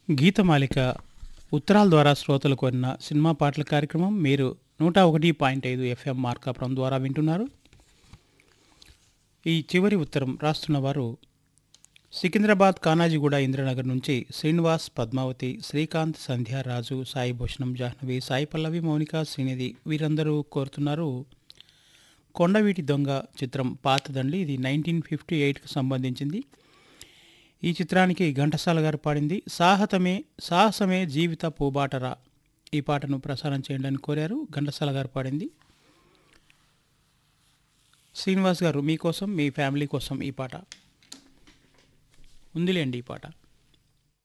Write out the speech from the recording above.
గీతమాలిక ఉత్తరాల ద్వారా శ్రోతలు కోరిన సినిమా పాటల కార్యక్రమం మీరు నూట ఒకటి పాయింట్ ఐదు ఎఫ్ఎం మార్కాపురం ద్వారా వింటున్నారు ఈ చివరి ఉత్తరం రాస్తున్న వారు సికింద్రాబాద్ కానాజీగూడ ఇంద్రనగర్ నుంచి శ్రీనివాస్ పద్మావతి శ్రీకాంత్ సంధ్య రాజు సాయి భూషణం జాహ్నవి సాయి పల్లవి మౌనిక శ్రీనిధి వీరందరూ కోరుతున్నారు కొండవీటి దొంగ చిత్రం పాతదండి ఇది నైన్టీన్ ఫిఫ్టీ ఎయిట్కి సంబంధించింది ఈ చిత్రానికి ఘంటసాల గారు పాడింది సాహతమే సాహసమే జీవిత పూబాటరా ఈ పాటను ప్రసారం చేయండి అని కోరారు ఘంటసాల గారు పాడింది శ్రీనివాస్ గారు మీకోసం మీ ఫ్యామిలీ కోసం ఈ పాట ఉందిలేండి ఈ పాట